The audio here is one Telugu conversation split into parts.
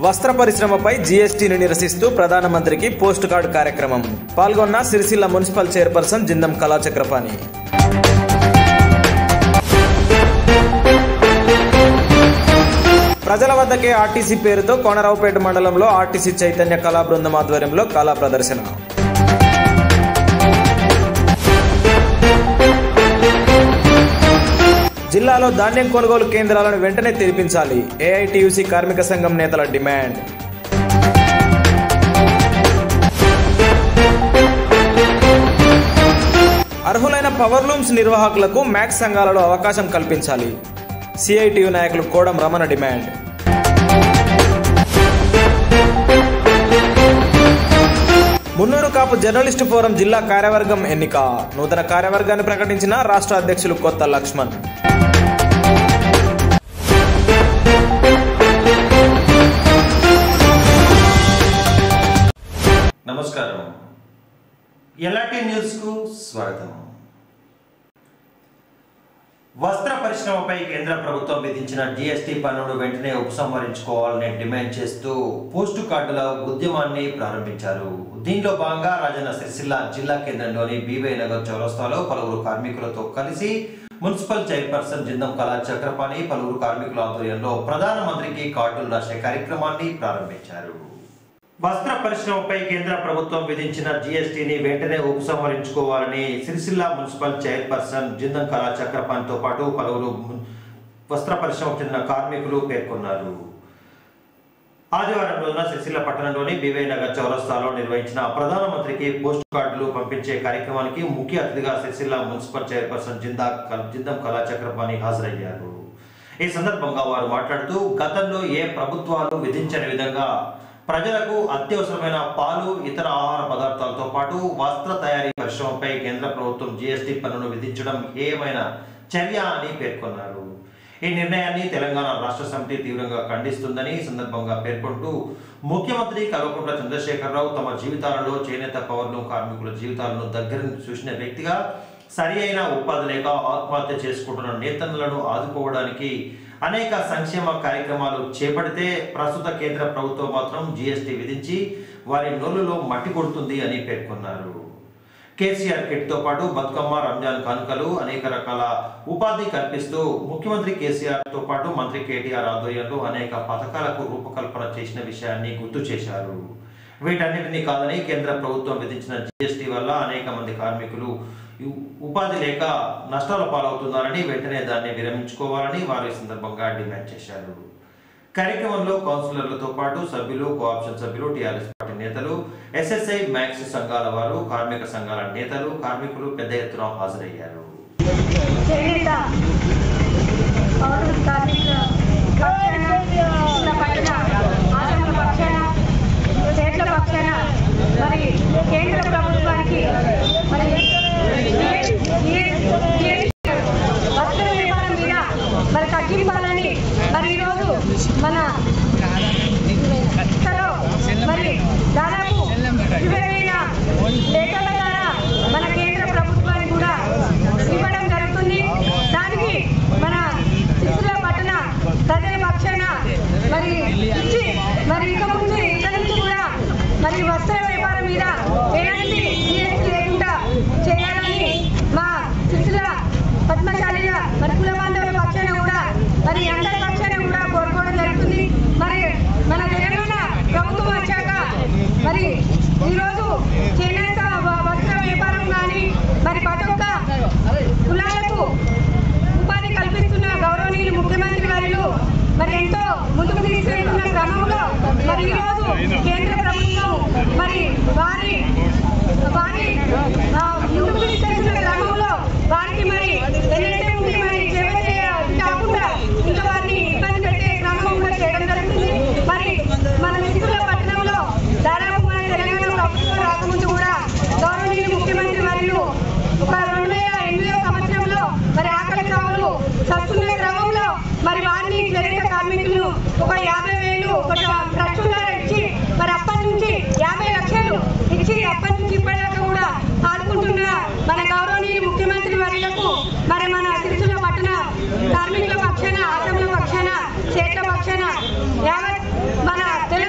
వస్త్ర పరిశ్రమపై జీఎస్టీని నిరసిస్తూ ప్రధానమంత్రికి పోస్ట్ కార్డు కార్యక్రమం పాల్గొన్న సిరిసిల్ల మున్సిపల్ చైర్పర్సన్ జిందం కళాచక్రపాణి ప్రజల వద్దకే ఆర్టీసీ పేరుతో కోనరావుపేట మండలంలో ఆర్టీసీ చైతన్య కళా బృందం ఆధ్వర్యంలో కళా ప్రదర్శన జిల్లాలో ధాన్యం కొనుగోలు కేంద్రాలను వెంటనే తెరిపించాలి ఏఐటియుసి కార్మిక సంఘం నేతల డిమాండ్ అర్హులైన పవర్ లూమ్స్ నిర్వాహకులకు మ్యాక్స్ సంఘాలలో అవకాశం కల్పించాలి సిఐటియు నాయకులు Kodam Ramana demand Munnuru Kapu journalist forum జిల్లా కార్యవర్గం ఎన్నిక నూతన కార్యవర్గాన్ని ప్రకటించిన రాష్ట్ర అధ్యక్షులు కొత్త లక్ష్మణ్ నమస్కారం ఎల్ఆర్టీ న్యూస్ కు స్వాగతం వస్త్ర పరిశ్రమపై కేంద్ర ప్రభుత్వం విధించిన జీఎస్టీ పన్నును వెంటనే ఉపసంహరించుకోవాలని డిమాండ్ చేస్తూ పోస్టు కార్డుల ఉద్యమాన్ని ప్రారంభించారు దీనిలో భాగంగా రాజన్న సిరిసిల్ల జిల్లా కేంద్రంలోని బీవై నగర్ చౌరస్తాలో పలువురు కార్మికులతో కలిసి మున్సిపల్ చైర్పర్సన్ జిందం కళా చక్రపాణి పలువురు కార్మికుల ఆధ్వర్యంలో ప్రధానమంత్రికి కార్డులు రాసే కార్యక్రమాన్ని ప్రారంభించారు వస్త్ర పరిశ్రమపై కేంద్ర ప్రభుత్వం విధించిన జీఎస్టీని వెంటనే ఉపసంహరించుకోవాలని సిరిసిల్ల మున్సిపల్ చైర్పర్సన్ జిందం కళా చక్రపాణితో పాటు పలువురు ము- వస్త్ర పరిశ్రమకు చెందిన కార్మికులు పేర్కొన్నారు ఆదివారం రోజున సిరిసిల్ల పట్టణంలోని బీవై నగర్ చౌరస్తాలో నిర్వహించిన ప్రధానమంత్రికి పోస్ట్ కార్డులు పంపించే కార్యక్రమానికి ముఖ్య అతిథిగా సిరిసిల్ల మున్సిపల్ చైర్పర్సన్ జిందా జిందం కళా చక్రపాణి హాజరయ్యారు ఈ సందర్భంగా వారు మాట్లాడుతూ గతంలో ఏ ప్రభుత్వాలు విధించని విధంగా ప్రజలకు అత్యవసరమైన పాలు ఇతర ఆహార పదార్థాలతో పాటు వస్త్ర తయారీ పరిశ్రమపై కేంద్ర ప్రభుత్వం జీఎస్టీ పన్నును విధించడం హేయమైన చర్య అని పేర్కొన్నారు ఈ నిర్ణయాన్ని తెలంగాణ రాష్ట్ర సమితి తీవ్రంగా ఖండిస్తుందని ఈ సందర్భంగా పేర్కొంటూ ముఖ్యమంత్రి కల్వకుంట్ల చంద్రశేఖరరావు తమ జీవితాలలో చేనేత పౌరులు కార్మికుల జీవితాలను దగ్గర నుంచి చూసిన వ్యక్తిగా సరి అయిన ఉపాధి లేక ఆత్మహత్య చేసుకుంటున్న నేతన్నలను ఆదుకోవడానికి అనేక సంక్షేమ కార్యక్రమాలు చేపడితే ప్రస్తుత కేంద్ర ప్రభుత్వం మాత్రం జీఎస్టీ విధించి వారి నోలులో మట్టి కొడుతుంది అని పేర్కొన్నారు కేసీఆర్ కిట్ తో పాటు బతుకమ్మ రంజాన్ కానుకలు అనేక రకాల ఉపాధి కల్పిస్తూ ముఖ్యమంత్రి కేసీఆర్ తో పాటు మంత్రి కేటీఆర్ ఆధ్వర్యంలో అనేక పథకాలకు రూపకల్పన చేసిన విషయాన్ని గుర్తు చేశారు వీటన్నిటినీ కాదని కేంద్ర ప్రభుత్వం విధించిన జీఎస్టీ వల్ల అనేక మంది కార్మికులు ఉ- ఉపాధి లేక నష్టాల పాలవుతున్నారని వెంటనే దాన్ని విరమించుకోవాలని వారు ఈ సందర్భంగా డిమాండ్ చేశారు కార్యక్రమంలో కౌన్సిలర్లతో పాటు సభ్యులు కోఆప్షన్ సభ్యులు టీఆర్ఎస్ పార్టీ నేతలు ఎస్ఎస్ఐ మ్యాక్స్ సంఘాల వారు కార్మిక సంఘాల నేతలు కార్మికులు పెద్ద ఎత్తున హాజరయ్యారు చేనేత పౌరుల కార్మికుల పక్షాన ఇసుల పైన ఆటంక పక్షాన చేట్ల పక్షాన మరి కేంద్ర ప్రభుత్వానికి మరి ఏ- ఏ- ఏ- వస్త్ర వ్యాపారం మీద మరి తగ్గింపాలని మరి ఈరోజు మన లో మరి దాదాపు ఇరవై వేల లేఖల ద్వారా మన కేంద్ర ప్రభుత్వానికి కూడా ఇవ్వడం జరుగుతుంది దానికి మన శిశుల పట్టణ ప్రజల పక్షాన మరి ఇచ్చి మరి ఇక ముందు ఇక నుంచి కూడా మరి వస్త్ర వ్యాపారం మీద ఎలాంటి జీఎస్టీ లేకుండా చేయాలని మా శిశుల పద్మశాలిగా మరి కుల బాంధవుల పక్షాన కూడా మరి అందరి పక్షాన కూడా కోరుకోవడం జరుగుతుంది మరి మన తెలంగాణ ప్రభుత్వం వచ్చాక మరి ఈరోజు చేనేత వ- వస్త్ర వ్యాపారం కానీ మరి ప్రతి ఒక్క కులాలకు ఉపాధి కల్పిస్తున్న గౌరవనీయులు ముఖ్యమంత్రి వారిలు మరి ఎంతో ముందుకు తీసుకెళ్తున్న క్రమంలో మరి ఈరోజు కేంద్ర ప్రభుత్వం మరి వారి వారి ఆ, ముందుకు తీసుకెళ్తున్న క్రమంలో వారికి మరి ఎన్నైతే ఉండి మరి సేవ చేయ కాకుండా ఇంకా వారిని ఇబ్బంది పెట్టే క్రమం కూడా చేయడం జరుగుతుంది మరి మన మిత్రుల పట్టణంలో దాదాపు మన తెలంగాణ ప్రభుత్వం రాకముందు కూడా గౌరవనీయులు ముఖ్యమంత్రి మరియు ఒక రెండు వేల ఎనిమిదో సంవత్సరంలో మరి ఆకలి చావులు సస్తున్న క్రమంలో మరి వారిని చేనేత కార్మికులు ఒక యాభై వేలు ఒక ప్రచురణ ఇచ్చి మరి అప్పటి నుంచి యాభై లక్షలు ఇచ్చి అప్పటి నుంచి ఇప్పటిదాకా కూడా ఆదుకుంటున్న మన గౌరవనీయులు ముఖ్యమంత్రి వర్యులకు మరి మన సిరిసిల్ల పట్టణ కార్మికుల పక్షాన ఆటముల పక్షాన చేట్ల పక్షాన యావత్ మన తెలంగాణ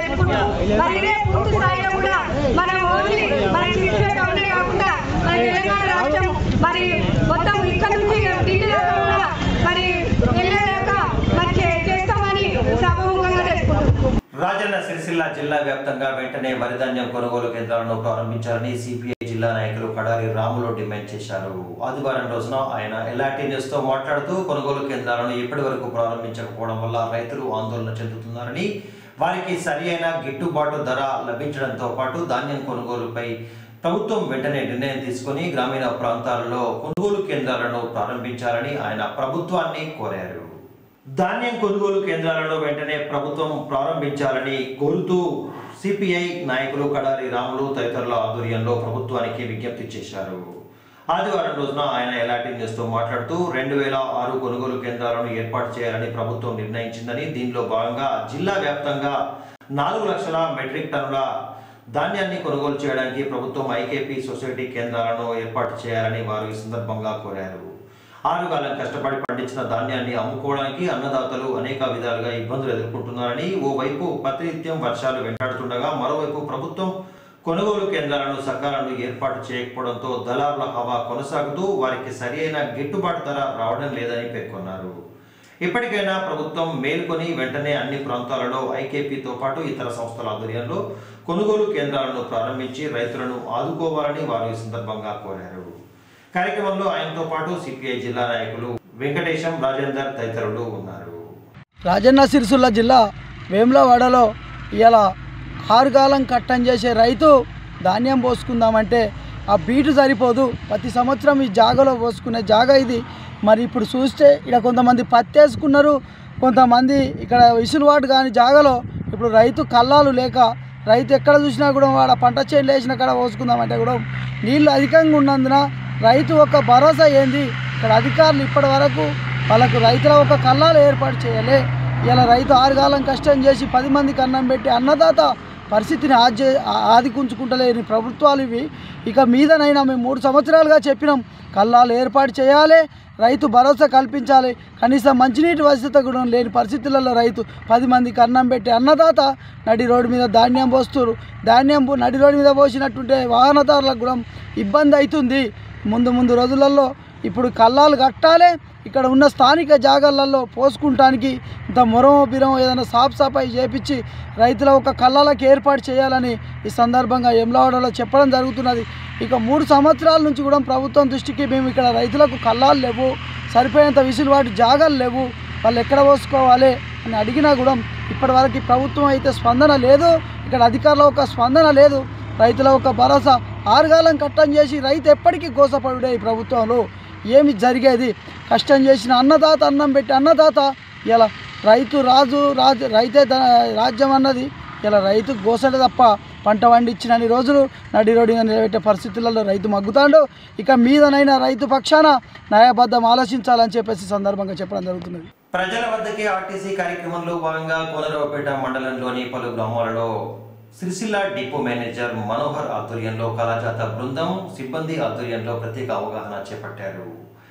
చేసుకుంటాం మరి ఇదే పూర్తి స్థాయిలో కూడా మన ఓన్లీ మన శిక్షణ కవులే కాకుండా మన తెలంగాణ రాష్ట్రం మరి మొత్తం ఇక్కడ నుంచి ఢిల్లీ దాకా కూడా మరి వెళ్ళేదాకా మరి చే- చేస్తామని సభముఖంగా చేసుకుంటున్నాం రాజన్న సిరిసిల్ల జిల్లా వ్యాప్తంగా వెంటనే వరిధాన్యం కొనుగోలు కేంద్రాలను ప్రారంభించాలని సిపిఐ జిల్లా నాయకులు కడారి రాములు డిమాండ్ చేశారు ఆదివారం రోజున ఆయన ఎల్ఆర్టీ న్యూస్ తో మాట్లాడుతూ కొనుగోలు కేంద్రాలను ఇప్పటి వరకు ప్రారంభించకపోవడం వల్ల రైతులు ఆందోళన చెందుతున్నారని వారికి సరి అయిన గిట్టుబాటు ధర లభించడంతో పాటు ధాన్యం కొనుగోలుపై ప్రభుత్వం వెంటనే నిర్ణయం తీసుకొని గ్రామీణ ప్రాంతాలలో కొనుగోలు కేంద్రాలను ప్రారంభించాలని ఆయన ప్రభుత్వాన్ని కోరారు ధాన్యం కొనుగోలు కేంద్రాలను వెంటనే ప్రభుత్వం ప్రారంభించాలని కోరుతూ సిపిఐ నాయకులు కడారి రాములు తదితరుల ఆధ్వర్యంలో ప్రభుత్వానికి విజ్ఞప్తి చేశారు ఆదివారం రోజున ఆయన ఎలాంటి న్యూస్తో మాట్లాడుతూ రెండు వేల ఆరు కొనుగోలు కేంద్రాలను ఏర్పాటు చేయాలని ప్రభుత్వం నిర్ణయించిందని దీనిలో భాగంగా జిల్లా వ్యాప్తంగా నాలుగు లక్షల మెట్రిక్ టన్నుల ధాన్యాన్ని కొనుగోలు చేయడానికి ప్రభుత్వం ఐకేపీ సొసైటీ కేంద్రాలను ఏర్పాటు చేయాలని వారు ఈ సందర్భంగా కోరారు ఆరుగాలం కష్టపడి పండించిన ధాన్యాన్ని అమ్ముకోవడానికి అన్నదాతలు అనేక విధాలుగా ఇబ్బందులు ఎదుర్కొంటున్నారని ఓవైపు ప్రతినిత్యం వర్షాలు వెంటాడుతుండగా మరోవైపు ప్రభుత్వం కొనుగోలు కేంద్రాలను సకాలంలో ఏర్పాటు చేయకపోవడంతో దళారుల హవా కొనసాగుతూ వారికి సరియైన గిట్టుబాటు ధర రావడం లేదని పేర్కొన్నారు ఇప్పటికైనా ప్రభుత్వం మేల్కొని వెంటనే అన్ని ప్రాంతాలలో ఐకేపీతో పాటు ఇతర సంస్థల ఆధ్వర్యంలో కొనుగోలు కేంద్రాలను ప్రారంభించి రైతులను ఆదుకోవాలని వారు ఈ సందర్భంగా కోరారు కార్యక్రమంలో ఆయనతో పాటు సిపిఐ జిల్లా నాయకులు వెంకటేశం రాజేందర్ తదితరులు ఉన్నారు రాజన్న సిరిసిల్ల జిల్లా వేములవాడలో ఇలా ఆరుగాలం కట్టం చేసే రైతు ధాన్యం పోసుకుందామంటే ఆ బీటు సరిపోదు ప్రతి సంవత్సరం ఈ జాగలో పోసుకునే జాగ ఇది మరి ఇప్పుడు చూస్తే ఇక్కడ కొంతమంది పత్తి వేసుకున్నారు కొంతమంది ఇక్కడ విసులువాటు కాని జాగలో ఇప్పుడు రైతు కల్లాలు లేక రైతు ఎక్కడ చూసినా కూడా వాడ పంట చేనులు వేసిన కాడ పోసుకుందామంటే కూడా నీళ్ళు అధికంగా ఉన్నందున రైతు ఒక భరోసా ఏంది ఇక్కడ అధికారులు ఇప్పటి వరకు వాళ్ళకు రైతుల ఒక కల్లాలు ఏర్పాటు చేయాలి ఇలా రైతు ఆరుగాలం కష్టం చేసి పది మందికి అన్నం పెట్టి అన్నదాత పరిస్థితిని ఆద్య ఆదికుంచుకుంటలేని ప్రభుత్వాలు ఇవి ఇక మీదనైనా మేము మూడు సంవత్సరాలుగా చెప్పినాం కల్లాలు ఏర్పాటు చేయాలి రైతు భరోసా కల్పించాలి కనీసం మంచినీటి వసతి కూడా లేని పరిస్థితులలో రైతు పది మందికి అన్నం పెట్టి అన్నదాత నడి రోడ్డు మీద ధాన్యం పోస్తారు ధాన్యం పో- నడి రోడ్డు మీద పోసినట్టుంటే వాహనదారులకు కూడా ఇబ్బంది అవుతుంది ముందు ముందు రోజులలో ఇప్పుడు కల్లాలు కట్టాలి ఇక్కడ ఉన్న స్థానిక జాగాలలో పోసుకుంటానికి ఇంత మొరమో బిరమో ఏదైనా సాఫ్ సఫాయి చేపించి రైతుల ఒక కళ్ళాలకు ఏర్పాటు చేయాలని ఈ సందర్భంగా ఎమ్లవాడలో చెప్పడం జరుగుతున్నది ఇక మూడు సంవత్సరాల నుంచి కూడా ప్రభుత్వం దృష్టికి మేము ఇక్కడ రైతులకు కళ్ళాలు లేవు సరిపోయేంత విసులుబాటు జాగాలు లేవు వాళ్ళు ఎక్కడ పోసుకోవాలి అని అడిగినా కూడా ఇప్పటివరకు ప్రభుత్వం అయితే స్పందన లేదు ఇక్కడ అధికారుల ఒక స్పందన లేదు రైతుల ఒక భరోసా ఆరుగాలం కట్టం చేసి రైతు ఎప్పటికీ గోసపడుడే ఈ ప్రభుత్వంలో ఏమి జరిగేది కష్టం చేసిన అన్నదాత అన్నం పెట్టి అన్నదాత ఇలా రైతు రాజు రాజు రైతే ద- రాజ్యం అన్నది ఇలా రైతు గోసడే తప్ప పంట పండించిన రోజులు నడి రోడ్డుగా నిలబెట్టే పరిస్థితులలో రైతు మగ్గుతాడు ఇక మీదనైనా రైతు పక్షాన న్యాయబద్ధం ఆలోచించాలని చెప్పేసి ఈ సందర్భంగా చెప్పడం జరుగుతున్నది ప్రజల వద్దకి ఆర్టీసీ కార్యక్రమంలో భాగంగా కోనరావుపేట మండలంలోని పలు గ్రామాలలో సిరిసిల్ల డిపో మేనేజర్ మనోహర్ ఆధ్వర్యంలో కళాజాత బృందం సిబ్బంది ఆధ్వర్యంలో ప్రత్యేక అవగాహన చేపట్టారు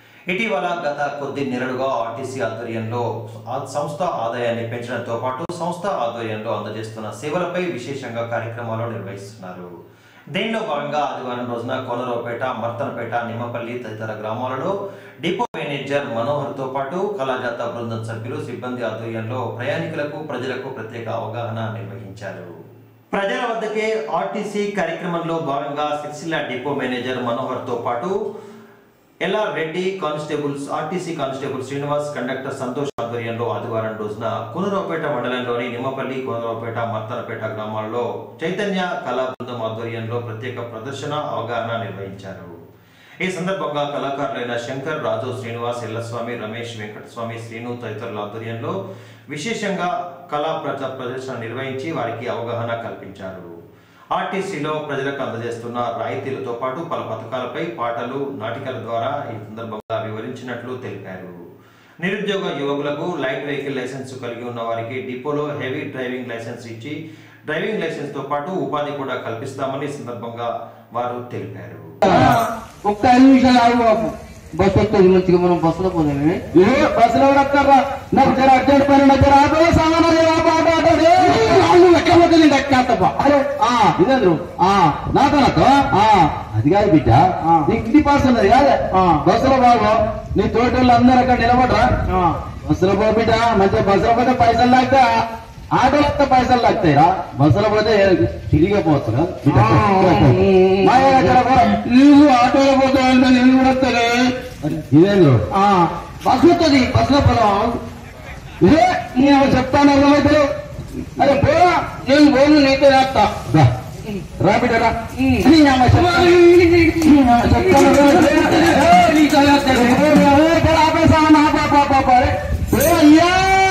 ఇటీవల గత కొద్ది నెలలుగా ఆర్టీసీ ఆధ్వర్యంలో ఆ సంస్థ ఆదాయాన్ని పెంచడంతో పాటు సంస్థ ఆధ్వర్యంలో అందజేస్తున్న సేవలపై విశేషంగా కార్యక్రమాలు నిర్వహిస్తున్నారు దీనిలో భాగంగా ఆదివారం రోజున కోనరావుపేట మర్తనపేట నిమ్మపల్లి తదితర గ్రామాలలో డిపో మేనేజర్ మనోహర్తో పాటు కళాజాత బృందం సభ్యులు సిబ్బంది ఆధ్వర్యంలో ప్రయాణికులకు ప్రజలకు ప్రత్యేక అవగాహన నిర్వహించారు ప్రజల వద్దకే ఆర్టీసీ కార్యక్రమంలో భాగంగా సిరిసిల్ల డిపో మేనేజర్ మనోహర్తో పాటు LR Reddy constables RTC constable Srinivas conductor Santosh ఆధ్వర్యంలో ఆదివారం రోజున కునరావుపేట మండలంలోని నిమ్మపల్లి కునరావుపేట మర్తనపేట గ్రామాల్లో చైతన్య కళా బృందం ఆధ్వర్యంలో ప్రత్యేక ప్రదర్శన అవగాహన నిర్వహించారు ఈ సందర్భంగా కళాకారులైన శంకర్ రాజు శ్రీనివాస్ ఎల్లస్వామి రమేష్ వెంకటస్వామి శ్రీను తదితరుల ఆధ్వర్యంలో విశేషంగా కళా ప్రజ ప్రదర్శన నిర్వహించి వారికి అవగాహన కల్పించారు ఆర్టీసీలో ప్రజలకు అందజేస్తున్న రాయితీలతో పాటు పలు పథకాలపై పాటలు నాటికల ద్వారా ఈ సందర్భంగా వివరించినట్లు తెలిపారు నిరుద్యోగ యువకులకు లైట్ వెహికల్ లైసెన్స్ కలిగి ఉన్న వారికి డిపోలో హెవీ డ్రైవింగ్ లైసెన్స్ ఇచ్చి డ్రైవింగ్ లైసెన్స్ తో పాటు ఉపాధి కూడా కల్పిస్తామని ఈ సందర్భంగా వారు తెలిపారు ఒక్క ఐదు నిమిషాలు ఆగు బాబు బస్ వస్తుంది మంచిగా మనం బస్సులో పోదామే ఏ బస్సులో ఎవరు వస్తారా నాకు జర అర్జెంట్ పని నాకు జర ఆటో సామాన్ జర ఆటో ఆటో ఆటో ఏ, వాళ్ళు లేకపోతే నేను కట్టినాతప్ప అరే ఆ ఇదేంద్రు ఆ నాతనతో ఆ అది కాదు బిడ్డ నీకు ఇంటి పాస్ ఉన్నది కాదు బస్సులో బాబు నీ తోటి వాళ్ళు అందరూ అక్కడ నిలబడరా బస్సులో పో బిడ్డ మంచిగా బస్సులో పోతే పైసలు లాగుతా ఆటోలో వస్తే పైసలు లాగుతాయిరా బస్సులో పోతే తిరిగే పోతురా నీళ్ళు ఆటోలో పోతే నీళ్ళు కూడా వస్తాయి ఇదేంద్రు బస్సు వస్తుంది బస్సులో పోదాం ఇదే నేను చెప్తాను అర్థమైతే అరే పోరా నేను పోను నీతో రాస్తా రా బిడ్డ రా నీ అమ్మ చెప్తాను. నీ అమ్మ చెప్తాను అర్థమైతే. ఏ, నీతో రాస్తాను. ఏ, ఏ, ఏ, ఆపేసావా? నా పాప, పాప, పాప. ఏ, అయ్యా!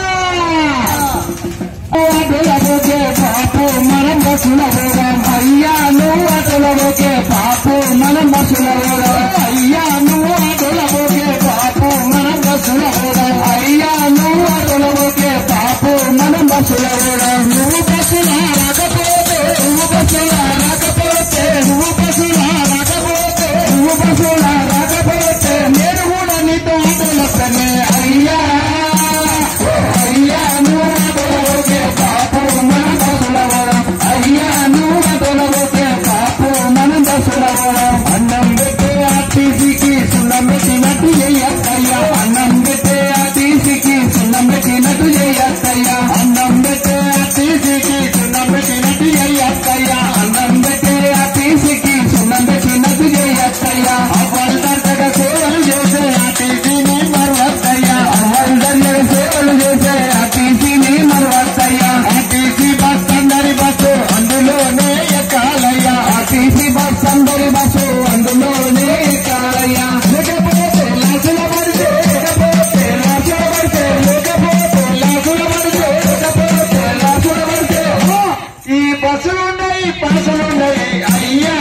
అటులబోకే పాపు మనం బస్సుల పోదాం అయ్యా నువ్వు అటులబోకే పాపు మనం బస్సుల పోదాం అయ్యా నువ్వు అటులబోకే పాపు మనం బస్సుల పోదాం అయ్యా నువ్వు అటులబోకే పాపు మనం బస్సుల పోదాం నువ్వు బస్సుల రాకపోతే నువ్వు బస్సుల రాకపోతే నువ్వు బస్సుల రాకపోతే నువ్వు బస్సుల రాకపోతే నేను కూడా నీతో ఆటలొస్తానే అయ్యా అయ్యా నువ్వు అటులబోకే పాపు మనం బస్సుల పోదాం అయ్యా నువ్వు అటులబోకే పాపు మనం బస్సుల పోదాం అన్నం పెట్టే ఆర్టీసీకి సున్నం పెట్టినట్టు చెయ్యక్కయ్యా అన్నం పెట్టే ఆర్టీసీకి సున్నం పెట్టినట్టు చెయ్యక్కయ్యా అన్నం పెట్టే ఆర్టీసీకి సున్నం పెట్టినట్టు చెయ్యక్కయ్యా అన్నం పెట్టే ఆర్టీసీకి సున్నం పెట్టినట్టు చెయ్యక్కయ్యా అవ్వల్దర్గ సేవలు చేసే ఆర్టీసీని మరవద్దయ్యా అవ్వల్దర్గ సేవలు చేసే ఆర్టీసీని మరవద్దయ్యా ఆర్టీసీ బస్ అందరి బస్సు అందులోనే ఎక్కాలయ్యా ఆర్టీసీ బస్ అందరి బస్సు అందులోనే ఎక్కాలయ్యా లేకపోతే లాసుల పడితే లేకపోతే లాసుల పడితే లేకపోతే లాసుల పడితే లేకపోతే లాసుల పడితే ఓ, ఈ బస్సులు ఉన్నాయి పాసులు ఉన్నాయి అయ్యా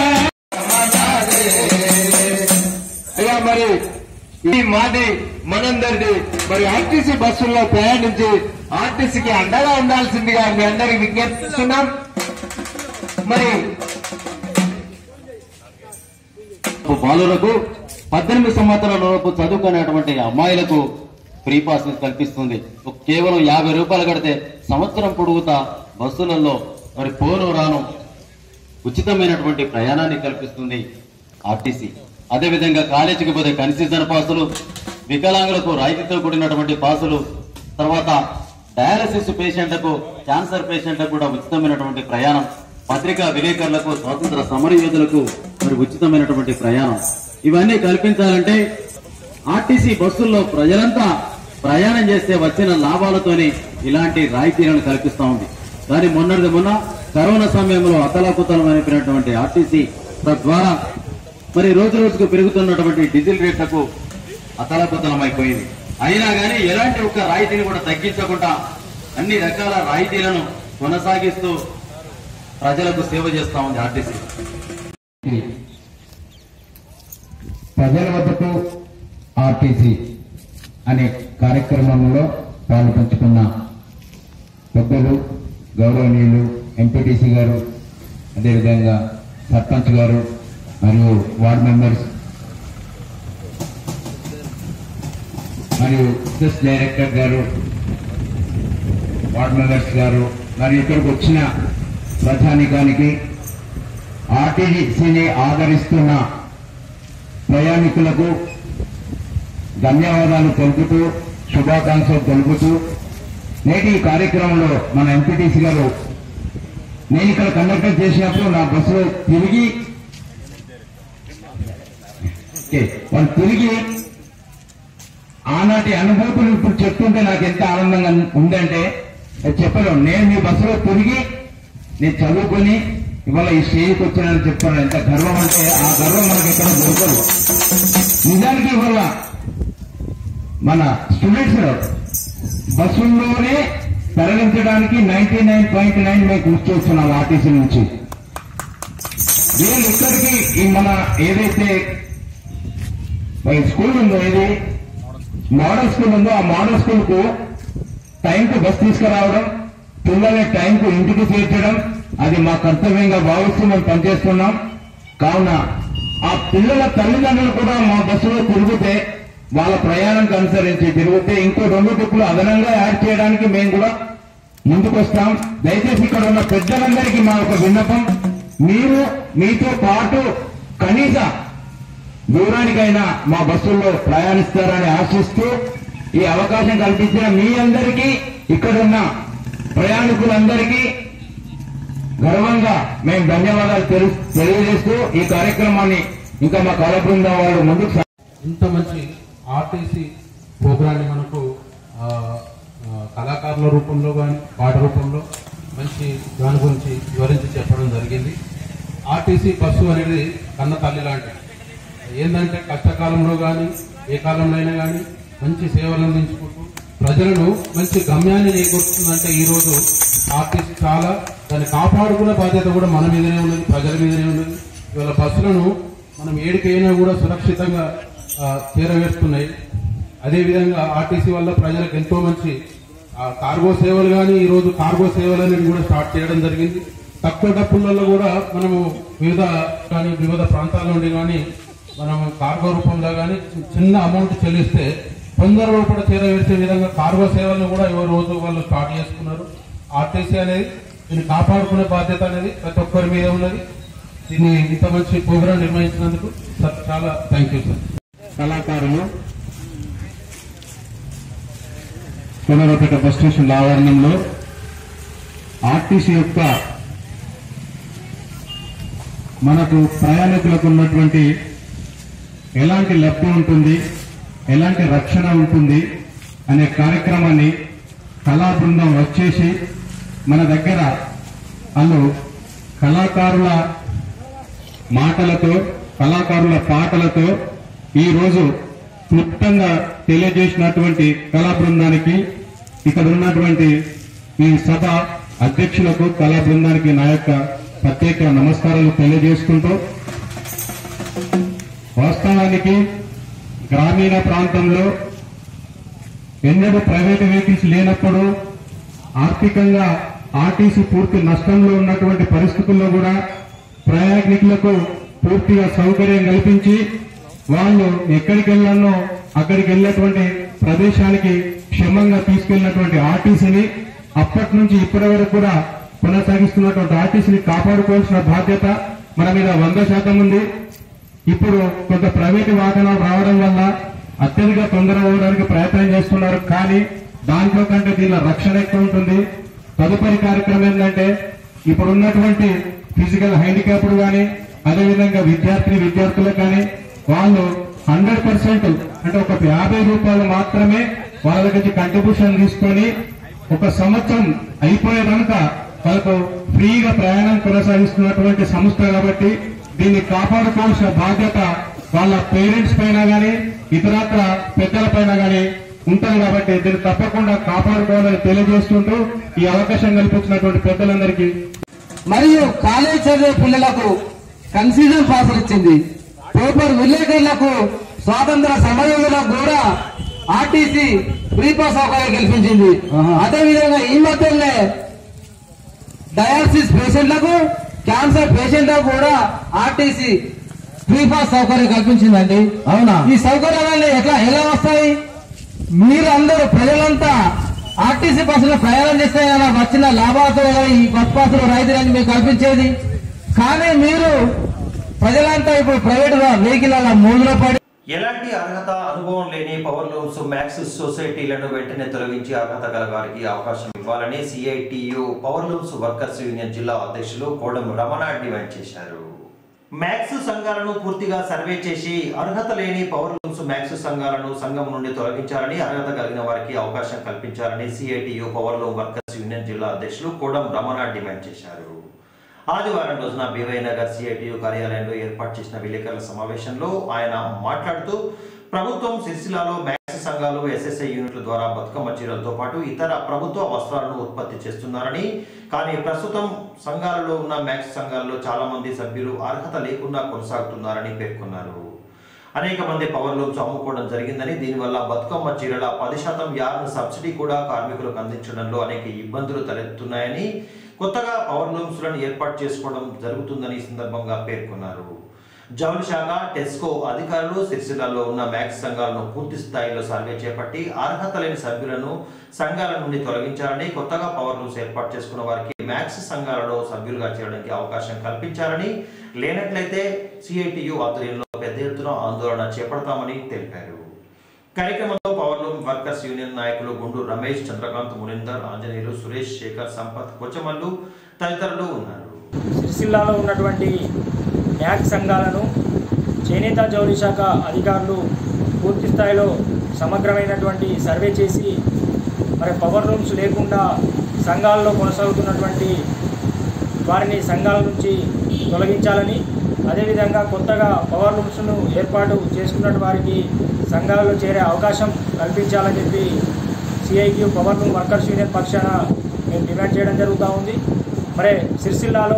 అయ్యా మరి ఈ మాది మనందరిది మరి ఆర్టీసీ బస్సుల్లో ప్రయాణించి ఆర్టీసీకి అండగా ఉండాల్సిందిగా మీ అందరికి విజ్ఞప్తిస్తున్నాం మరి బాలులకు పద్దెనిమిది సంవత్సరాల లోపు చదువుకునేటువంటి అమ్మాయిలకు ఫ్రీ పాస్ కల్పిస్తుంది కేవలం యాభై రూపాయలు కడితే సంవత్సరం పొడుగుతా బస్సులలో మరి పోను రాను ఉచితమైనటువంటి ప్రయాణాన్ని కల్పిస్తుంది ఆర్టీసీ అదేవిధంగా కాలేజీకి పోతే కన్సీజన్ పాసులు వికలాంగులకు రాయితీతో కూడినటువంటి పాసులు తర్వాత డయాలసిస్ పేషెంట్లకు క్యాన్సర్ పేషెంట్లకు కూడా ఉచితమైనటువంటి ప్రయాణం పత్రికా విలేకరులకు స్వాతంత్ర సమరయోధులకు మరి ఉచితమైనటువంటి ప్రయాణం ఇవన్నీ కల్పించాలంటే ఆర్టీసీ బస్సుల్లో ప్రజలంతా ప్రయాణం చేస్తే వచ్చిన లాభాలతోనే ఇలాంటి రాయితీలను కల్పిస్తా ఉంది కానీ మొన్నటిది మొన్న కరోనా సమయంలో అతలాకుతలం అయిపోయినటువంటి ఆర్టీసీ తద్వారా మరి రోజు రోజుకు పెరుగుతున్నటువంటి డీజిల్ రేట్లకు అతలాకుతలం అయిపోయింది అయినా కానీ ఎలాంటి ఒక్క రాయితీని కూడా తగ్గించకుండా అన్ని రకాల రాయితీలను కొనసాగిస్తూ ప్రజలకు సేవ చేస్తా ఉంది ఆర్టీసీ ప్రజల వద్దకు ఆర్టీసీ అనే కార్యక్రమంలో పాలు పంచుకున్న పెద్దలు గౌరవనీయులు ఎంపీటీసీ గారు అదేవిధంగా సర్పంచ్ గారు మరియు వార్డ్ మెంబర్స్ మరియు CESS director garu ward members garu మరియు ఇక్కడికి వచ్చిన ప్రజానికానికి ఆర్టీసీని ఆదరిస్తున్న ప్రయాణికులకు ధన్యవాదాలు తెలుపుతూ శుభాకాంక్షలు తెలుపుతూ నేటి ఈ కార్యక్రమంలో మన ఎంపీటీసీ గారు నేను ఇక్కడ కండక్టర్ చేసినప్పుడు నా బస్సులో తిరిగి ఓకే, వాళ్ళు తిరిగి ఆనాటి అనుభూతులు ఇప్పుడు చెప్తుంటే నాకు ఎంత ఆనందంగా ఉందంటే అది చెప్పలేం నేను మీ బస్సులో తిరిగి నేను చదువుకొని ఇవాళ ఈ స్టేజ్కి వచ్చానని చెప్తాను ఎంత గర్వం అంటే ఆ గర్వం మనకి ఎక్కడ దొరకదు నిజానికి ఇవాళ మన స్టూడెంట్స్ బస్సుల్లోనే తరలించడానికి నైన్టీ నైన్ పాయింట్ నైన్ మేము కృషి చేస్తున్నాం ఆర్టీసీ నుంచి వీళ్ళు ఇక్కడికి ఈ మన ఏదైతే ఈ స్కూల్ ఉందో ఇది మోడల్ స్కూల్ ఉందో ఆ మోడల్ స్కూల్ కు టైంకు బస్ తీసుకురావడం పిల్లల్ని టైంకు ఇంటికి చేర్చడం అది మా కర్తవ్యంగా భావిస్తూ మేము పనిచేస్తున్నాం కావున ఆ పిల్లల తల్లిదండ్రులు కూడా మా బస్సులో తిరిగితే వాళ్ళ ప్రయాణానికి అనుసరించి తిరిగితే ఇంకో రెండు ట్రిప్పులు అదనంగా యాడ్ చేయడానికి మేము కూడా ముందుకు వస్తాం దయచేసి ఇక్కడ ఉన్న పెద్దలందరికీ మా ఒక విన్నపం మీరు మీతో పాటు కనీస దూరానికైనా మా బస్సుల్లో ప్రయాణిస్తారని ఆశిస్తూ ఈ అవకాశం కల్పించిన మీ అందరికీ ఇక్కడున్న ప్రయాణికులందరికీ గర్వంగా మేము ధన్యవాదాలు తెలు- తెలియజేస్తూ ఈ కార్యక్రమాన్ని ఇంకా మా కళ బృందం వాళ్ళు ముందుకు సా- ఇంత మంచి ఆర్టీసీ ప్రోగ్రాన్ని మనకు ఆ, ఆ, కళాకారుల రూపంలో కానీ పాట రూపంలో మంచి దాని గురించి వివరించి చెప్పడం జరిగింది ఆర్టీసీ బస్సు అనేది కన్న తల్లి లాంటిది ఏంటంటే కష్టకాలంలో కానీ ఏ కాలంలో అయినా కానీ మంచి సేవలు అందించుకుంటూ ప్రజలను మంచి గమ్యాన్ని చేకూరుతుందంటే ఈరోజు ఆర్టీసీ చాలా దాన్ని కాపాడుకునే బాధ్యత కూడా మన మీదనే ఉన్నది ప్రజల మీదనే ఉన్నది ఇవాళ బస్సులను మనం ఏడికైనా కూడా సురక్షితంగా ఆ, చేరవేస్తున్నాయి అదేవిధంగా ఆర్టీసీ వల్ల ప్రజలకు ఎంతో మంచి ఆ, కార్గో సేవలు కానీ ఈ రోజు కార్గో సేవలు అనేది కూడా స్టార్ట్ చేయడం జరిగింది తక్కువ డబ్బులలో కూడా మనము వివిధ కానీ వివిధ ప్రాంతాల నుండి కానీ మనం కార్గో రూపంలో కానీ చిన్న అమౌంట్ చెల్లిస్తే తొందరలో కూడా చేరవేసే విధంగా కార్గో సేవలను కూడా ఈ రోజు వాళ్ళు స్టార్ట్ చేసుకున్నారు ఆర్టీసీ అనేది దీన్ని కాపాడుకునే బాధ్యత అనేది ప్రతి ఒక్కరి మీద ఉన్నది దీన్ని ఇంత మంచి ప్రోగ్రాం నిర్వహించినందుకు సార్ చాలా థ్యాంక్ యూ సార్ కళాకారులు కొనరపేట బస్ స్టేషన్ ఆవరణంలో ఆర్టీసీ యొక్క మనకు ప్రయాణికులకు ఉన్నటువంటి ఎలాంటి లబ్ధి ఉంటుంది ఎలాంటి రక్షణ ఉంటుంది అనే కార్యక్రమాన్ని కళా బృందం వచ్చేసి మన దగ్గర వాళ్ళు కళాకారుల మాటలతో కళాకారుల పాటలతో ఈ రోజు క్లుప్తంగా తెలియజేసినటువంటి కళా బృందానికి ఇక్కడ ఉన్నటువంటి ఈ సభ అధ్యక్షులకు కళా బృందానికి నా యొక్క ప్రత్యేక నమస్కారాలు తెలియజేసుకుంటూ వాస్తవానికి గ్రామీణ ప్రాంతంలో ఎన్నడూ ప్రైవేట్ వెహికల్స్ లేనప్పుడు ఆర్థికంగా ఆర్టీసీ పూర్తి నష్టంలో ఉన్నటువంటి పరిస్థితుల్లో కూడా ప్రయాణికులకు పూర్తిగా సౌకర్యం కల్పించి వాళ్ళు ఎక్కడికి వెళ్ళానో అక్కడికి వెళ్ళేటువంటి ప్రదేశానికి క్షేమంగా తీసుకెళ్లినటువంటి ఆర్టీసీని అప్పటి నుంచి ఇప్పటి వరకు కూడా కొనసాగిస్తున్నటువంటి ఆర్టీసీని కాపాడుకోవాల్సిన బాధ్యత మన మీద వంద శాతం ఉంది ఇప్పుడు కొంత ప్రైవేటు వాహనాలు రావడం వల్ల అత్యధిక తొందర అవ్వడానికి ప్రయత్నం చేస్తున్నారు కానీ దాంట్లో కంటే దీనిలో రక్షణ ఎక్కువ ఉంటుంది తదుపరి కార్యక్రమం ఏంటంటే ఇప్పుడు ఉన్నటువంటి ఫిజికల్ హ్యాండిక్యాప్డ్ కానీ అదేవిధంగా విద్యార్థి విద్యార్థులకు కానీ వాళ్ళు హండ్రెడ్ పర్సెంట్ అంటే ఒక యాభై రూపాయలు మాత్రమే వాళ్ళ దగ్గర నుంచి కంట్రిబ్యూషన్ తీసుకొని ఒక సంవత్సరం అయిపోయే కనుక వాళ్ళకు ఫ్రీగా ప్రయాణం కొనసాగిస్తున్నటువంటి సంస్థ కాబట్టి దీన్ని కాపాడుకోవాల్సిన బాధ్యత వాళ్ళ పేరెంట్స్ పైన గాని ఇతరత్ర పెద్దల పైన గాని ఉంటుంది కాబట్టి దీన్ని తప్పకుండా కాపాడుకోవాలని తెలియజేస్తుంటూ ఈ అవకాశం కల్పించినటువంటి పెద్దలందరికీ మరియు కాలేజ్ చదివే పిల్లలకు కన్ఫ్యూజన్ పాసులు ఇచ్చింది పేపర్ విలేకరులకు స్వాతంత్ర సమయంలో కూడా ఆర్టీసీ ఫ్రీ పాస్ సౌకర్యం కల్పించింది అదే విధంగా ఈ మధ్యనే డయాలసిస్ పేషెంట్లకు క్యాన్సర్ పేషెంట్లకు కూడా ఆర్టీసీ ఫ్రీ పాస్ సౌకర్యం కల్పించిందండి అవునా ఈ సౌకర్యాలన్నీ ఎట్లా ఎలా వస్తాయి మీరు అందరూ ప్రజలంతా ఆర్టీసీ బస్సులో ప్రయాణం చేస్తే కదా వచ్చిన లాభాలతో కదా ఈ బస్ పాసులు రైతులని మీకు కల్పించేది కానీ మీరు ప్రజలంతా ఇప్పుడు ప్రైవేట్ వెహికల్ అలా మూడులో పడి ఎలాంటి అర్హత అనుభవం లేని పవర్ లూమ్స్ మ్యాక్స్ సొసైటీలను వెంటనే తొలగించి అర్హత గల వారికి అవకాశం ఇవ్వాలని CITU power looms workers union జిల్లా అధ్యక్షులు కోడం రమణ డిమాండ్ చేశారు మ్యాక్స్ సంఘాలను పూర్తిగా సర్వే చేసి అర్హత లేని పవర్ లూమ్స్ మ్యాక్స్ సంఘాలను సంఘం నుండి తొలగించాలని అర్హత కలిగిన వారికి అవకాశం కల్పించాలని CITU power loom workers union జిల్లా అధ్యక్షులు కోడం రమణ డిమాండ్ చేశారు ఆదివారం రోజున బీవై నగర్ సిఐటియు కార్యాలయంలో ఏర్పాటు చేసిన విలేకరుల సమావేశంలో ఆయన మాట్లాడుతూ ప్రభుత్వం సిరిసిల్లాలో మ్యాక్స్ సంఘాలు ఎస్ఎస్ఐ యూనిట్ల ద్వారా బతుకమ్మ చీరలతో పాటు ఇతర ప్రభుత్వ వస్త్రాలను ఉత్పత్తి చేస్తున్నారని కానీ ప్రస్తుతం సంఘాలలో ఉన్న మ్యాక్స్ సంఘాలలో చాలా మంది సభ్యులు అర్హత లేకుండా కొనసాగుతున్నారని పేర్కొన్నారు అనేక మంది పవర్ లూమ్స్ అమ్ముకోవడం జరిగిందని దీనివల్ల బతుకమ్మ చీరల పది శాతం యార్న్ సబ్సిడీ కూడా కార్మికులకు అందించడంలో అనేక ఇబ్బందులు తలెత్తున్నాయని కొత్తగా పవర్ లూమ్స్లను ఏర్పాటు చేసుకోవడం జరుగుతుందని ఈ సందర్భంగా పేర్కొన్నారు జౌలి శాఖ టెస్కో అధికారులు సిరిసిల్లలో ఉన్న మ్యాక్స్ సంఘాలను పూర్తి స్థాయిలో సర్వే చేపట్టి అర్హత లేని సభ్యులను సంఘాల నుండి తొలగించాలని కొత్తగా పవర్ రూమ్స్ ఏర్పాటు చేసుకున్న వారికి మ్యాక్స్ సంఘాలలో సభ్యులుగా చేరడానికి అవకాశం కల్పించాలని లేనట్లయితే సిఐటియు ఆధ్వర్యంలో పెద్ద ఎత్తున ఆందోళన చేపడతామని తెలిపారు కార్యక్రమంలో పవర్ లూమ్ వర్కర్స్ యూనియన్ నాయకులు గుండు రమేష్ చంద్రకాంత్ మునిందర్ ఆంజనేయులు సురేష్ శేఖర్ సంపత్ కొచ్చమల్లు తదితరులు ఉన్నారు సిరిసిల్లాలో ఉన్నటువంటి న్యాక్ సంఘాలను చేనేత జౌళి శాఖ అధికారులు పూర్తి స్థాయిలో సమగ్రమైనటువంటి సర్వే చేసి మరి పవర్ రూమ్స్ లేకుండా సంఘాల్లో కొనసాగుతున్నటువంటి వారిని సంఘాల నుంచి తొలగించాలని అదేవిధంగా కొత్తగా పవర్ రూమ్స్ను ఏర్పాటు చేసుకున్న వారికి సంఘాలలో చేరే అవకాశం కల్పించాలని చెప్పి సిఐక్యూ పవర్ రూమ్ వర్కర్స్ యూనియన్ పక్షాన మేము డిమాండ్ చేయడం జరుగుతూ ఉంది మరి సిరిసిల్లాలో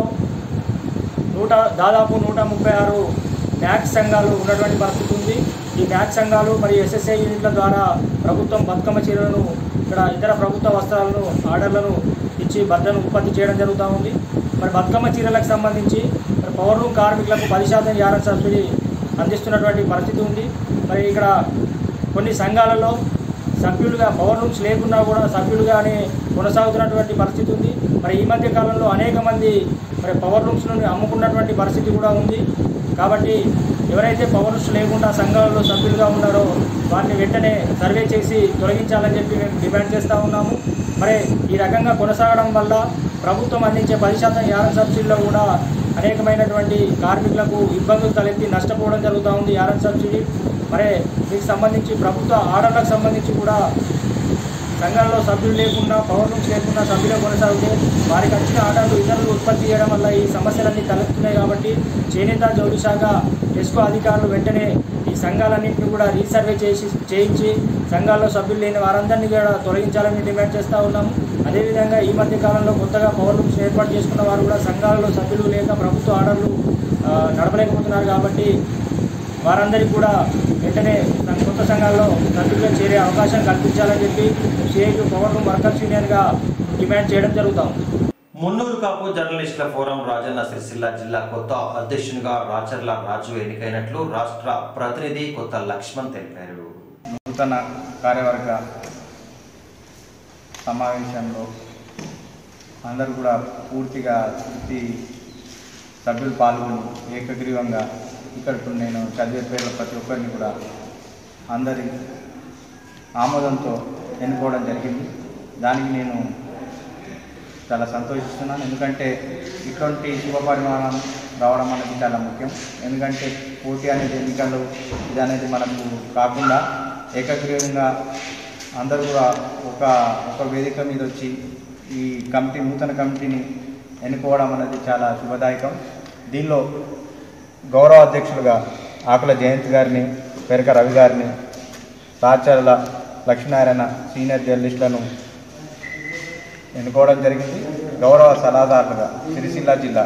నూట దాదాపు నూట ముప్పై ఆరు మ్యాక్స్ సంఘాలు ఉన్నటువంటి పరిస్థితి ఉంది ఈ మ్యాక్స్ సంఘాలు మరియు ఎస్ఎస్ఐ యూనిట్ల ద్వారా ప్రభుత్వం బతుకమ్మ చీరలను ఇక్కడ ఇతర ప్రభుత్వ వస్త్రాలను ఆర్డర్లను ఇచ్చి భద్రను ఉత్పత్తి చేయడం జరుగుతూ ఉంది మరి బతుకమ్మ చీరలకు సంబంధించి మరి పవర్ రూమ్ కార్మికులకు పది శాతం యారన్ సబ్సిడీ అందిస్తున్నటువంటి పరిస్థితి ఉంది మరి ఇక్కడ కొన్ని సంఘాలలో సభ్యులుగా పవర్ రూమ్స్ లేకున్నా కూడా సభ్యులుగానే కొనసాగుతున్నటువంటి పరిస్థితి ఉంది మరి ఈ మధ్య కాలంలో అనేక మంది మరి పవర్ రూమ్స్ నుండి అమ్ముకున్నటువంటి పరిస్థితి కూడా ఉంది కాబట్టి ఎవరైతే పవర్ రూమ్స్ లేకుండా సంఘాలలో సభ్యులుగా ఉన్నారో వారిని వెంటనే సర్వే చేసి తొలగించాలని చెప్పి మేము డిమాండ్ చేస్తూ ఉన్నాము మరి ఈ రకంగా కొనసాగడం వల్ల ప్రభుత్వం అందించే పది శాతం యారన్ సబ్సిడీలో కూడా అనేకమైనటువంటి కార్మికులకు ఇబ్బందులు తలెత్తి నష్టపోవడం జరుగుతూ ఉంది యారన్ సబ్సిడీ మరి దీనికి సంబంధించి ప్రభుత్వ ఆర్డర్లకు సంబంధించి కూడా సంఘాల్లో సభ్యులు లేకుండా పవర్ రూమ్స్ లేకుండా సభ్యులు కొనసాగితే వారికి వచ్చిన ఆర్డర్లు ఇతరులు ఉత్పత్తి చేయడం వల్ల ఈ సమస్యలన్నీ తలెత్తున్నాయి కాబట్టి చేనేత జౌళి శాఖ టెస్కో అధికారులు వెంటనే ఈ సంఘాలన్నింటినీ కూడా రీసర్వే చేసి చేయించి సంఘాల్లో సభ్యులు లేని వారందరినీ కూడా తొలగించాలని డిమాండ్ చేస్తూ ఉన్నాము అదేవిధంగా ఈ మధ్య కాలంలో కొత్తగా పవర్ రూమ్స్ ఏర్పాటు చేసుకున్న వారు కూడా సంఘాలలో సభ్యులు లేక ప్రభుత్వ ఆర్డర్లు ఆ, నడపలేకపోతున్నారు కాబట్టి వారందరికీ కూడా వెంటనే సం- కొత్త సంఘాల్లో సభ్యులుగా చేరే అవకాశం కల్పించాలని చెప్పి సిఐటి పవర్ రూమ్ వర్కర్స్ యూనియన్గా డిమాండ్ చేయడం జరుగుతాం మున్నూరు కాపు జర్నలిస్టుల ఫోరం రాజన్న సిరిసిల్ల జిల్లా కొత్త అధ్యక్షునిగా రాచర్ల రాజు ఎన్నికైనట్లు రాష్ట్ర ప్రతినిధి కొత్త లక్ష్మణ్ తెలిపారు నూతన కార్యవర్గ సమావేశంలో అందరూ కూడా పూర్తిగా పూర్తి సభ్యులు పాల్గొని ఏకగ్రీవంగా ఇక్కడ ఇప్పుడు నేను చదివే పేర్ల ప్రతి ఒక్కరిని కూడా అందరి ఆమోదంతో ఎన్నుకోవడం జరిగింది దానికి నేను చాలా సంతోషిస్తున్నాను ఎందుకంటే ఇటువంటి శుభ పరిమాణం రావడం అనేది చాలా ముఖ్యం ఎందుకంటే పోటీ అనేది ఎన్నికలు ఇది అనేది మనకు కాకుండా ఏకగ్రీవంగా అందరూ కూడా ఒక ఒక వేదిక మీద వచ్చి ఈ కమిటీ నూతన కమిటీని ఎన్నుకోవడం అనేది చాలా శుభదాయకం దీనిలో గౌరవ అధ్యక్షులుగా ఆకుల జయంత్ గారిని పెరక రవి గారిని రాచర్ల లక్ష్మీనారాయణ సీనియర్ జర్నలిస్టులను ఎన్నుకోవడం జరిగింది గౌరవ సలహాదారులుగా సిరిసిల్ల జిల్లా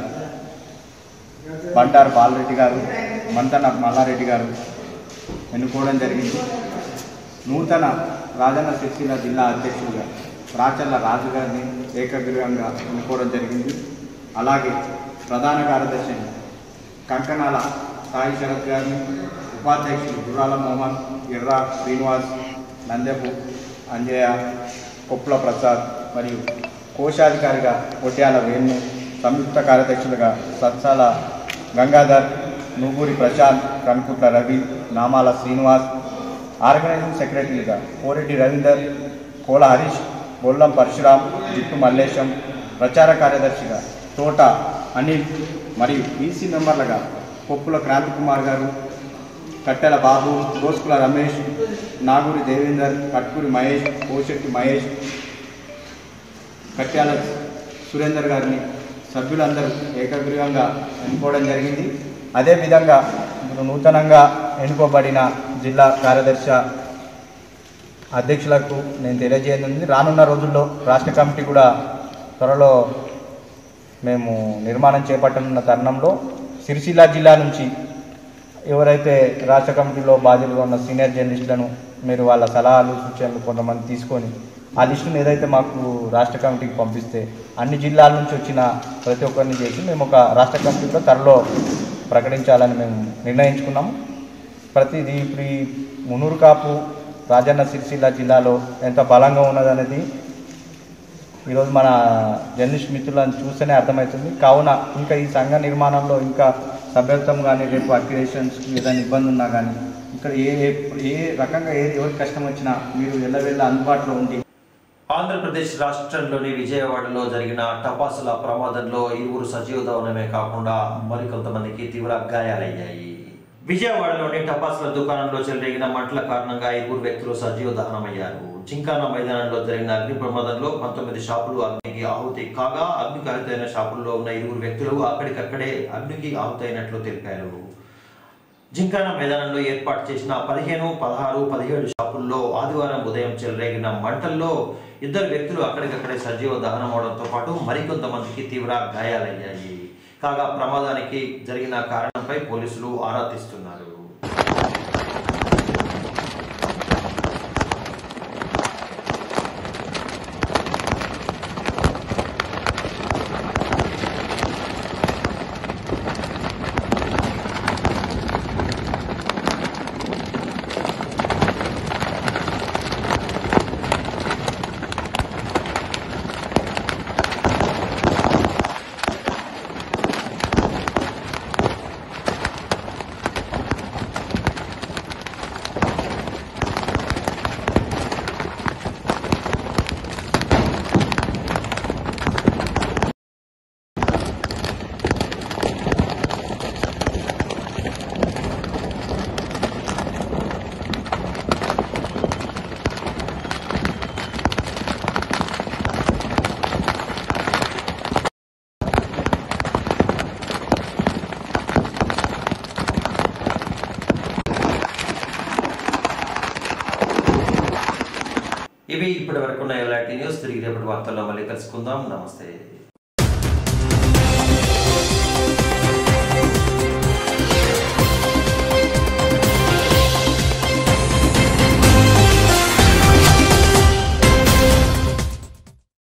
బండారు బాలరెడ్డి గారు మంతన మల్లారెడ్డి గారు ఎన్నుకోవడం జరిగింది నూతన రాజన్న సిరిసిల్ల జిల్లా అధ్యక్షులుగా రాచర్ల రాజు గారిని ఏకగ్రీవంగా ఎన్నుకోవడం జరిగింది అలాగే ప్రధాన కార్యదర్శి కంకణాల సాయి శరత్ గారిని ఉపాధ్యక్షులు గుర్రాల మోహన్ ఎర్రా శ్రీనివాస్ నందెపు అంజయ్య కొప్పుల ప్రసాద్ మరియు కోశాధికారిగా ఒట్యాల వేణు సంయుక్త కార్యదర్శులుగా సత్సాల గంగాధర్ నూగూరి ప్రశాంత్ కనుకుట్ల రవి నామాల శ్రీనివాస్ ఆర్గనైజింగ్ సెక్రటరీగా కోరెడ్డి రవీందర్ కోల హరీష్ బొల్లం పరశురాం జిట్టు మల్లేశం ప్రచార కార్యదర్శిగా తోట అనిల్ మరియు ఈసీ మెంబర్లుగా కొప్పుల క్రాంతి కుమార్ గారు కట్టెల బాబు దోస్కుల రమేష్ నాగూరి దేవేందర్ కట్కూరి మహేష్ కోశెట్టి మహేష్ కట్యాల సురేందర్ గారిని సభ్యులందరూ ఏకగ్రీవంగా ఎన్నుకోవడం జరిగింది అదేవిధంగా ఇప్పుడు నూతనంగా ఎన్నుకోబడిన జిల్లా కార్యదర్శి అధ్యక్షులకు నేను తెలియజేయనుంది రానున్న రోజుల్లో రాష్ట్ర కమిటీ కూడా త్వరలో మేము నిర్మాణం చేపట్టనున్న తరుణంలో సిరిసిల్ల జిల్లా నుంచి ఎవరైతే రాష్ట్ర కమిటీలో బాధ్యులుగా ఉన్న సీనియర్ జర్నలిస్టులను మీరు వాళ్ళ సలహాలు సూచనలు కొంతమంది తీసుకొని ఆ లిస్టును ఏదైతే మాకు రాష్ట్ర కమిటీకి పంపిస్తే అన్ని జిల్లాల నుంచి వచ్చిన ప్రతి ఒక్కరిని చేసి మేము ఒక రాష్ట్ర కమిటీలో త్వరలో ప్రకటించాలని మేము నిర్ణయించుకున్నాము ప్రతిదీ ఇప్పుడు ఈ మునూరు కాపు రాజన్న సిరిసిల్ల జిల్లాలో ఎంత బలంగా ఉన్నదనేది ఈరోజు మన జర్నలిస్ట్ మిత్రులను చూస్తేనే అర్థమవుతుంది కావున ఇంకా ఈ సంఘ నిర్మాణంలో ఇంకా సభ్యత్వం కానీ రేపు అక్యురేషన్స్కి ఏదైనా ఇబ్బంది ఉన్నా కానీ ఇక్కడ ఏ ఏ- ఏ రకంగా ఏ ఎవరికి కష్టం వచ్చినా మీరు వెళ్ళవెళ్ళ అందుబాటులో ఉండి ఆంధ్రప్రదేశ్ రాష్ట్రంలోని విజయవాడలో జరిగిన టపాసుల ప్రమాదంలో ఇరువురు సజీవ దహనమే కాకుండా మరికొంతమందికి తీవ్ర గాయాలయ్యాయి విజయవాడలోని టపాసుల దుకాణంలో చెలరేగిన మంటల కారణంగా ఇరువురు వ్యక్తులు సజీవ దహనమయ్యారు జింకానా మైదానంలో జరిగిన అగ్ని ప్రమాదంలో పంతొమ్మిది షాపులు అగ్నికి ఆహుతి కాగా అగ్నికి ఆహుతైన షాపుల్లో ఉన్న ఇరువురు వ్యక్తులు అక్కడికక్కడే అగ్నికి ఆహుతైనట్లు తెలిపారు జింకానా మైదానంలో ఏర్పాటు చేసిన పదిహేను పదహారు పదిహేడు షాపుల్లో ఆదివారం ఉదయం చెలరేగిన మంటల్లో ఇద్దరు వ్యక్తులు అక్కడికక్కడే సజీవ దహనం అవడంతో పాటు మరికొంతమందికి తీవ్ర గాయాలయ్యాయి కాగా ప్రమాదానికి జరిగిన కారణంపై పోలీసులు ఆరా తీస్తున్నారు ఇవి ఇప్పటి వరకు ఉన్న ఎలాంటి న్యూస్ తిరిగి రేపటి వార్తల్లో మళ్ళీ కలుసుకుందాం నమస్తే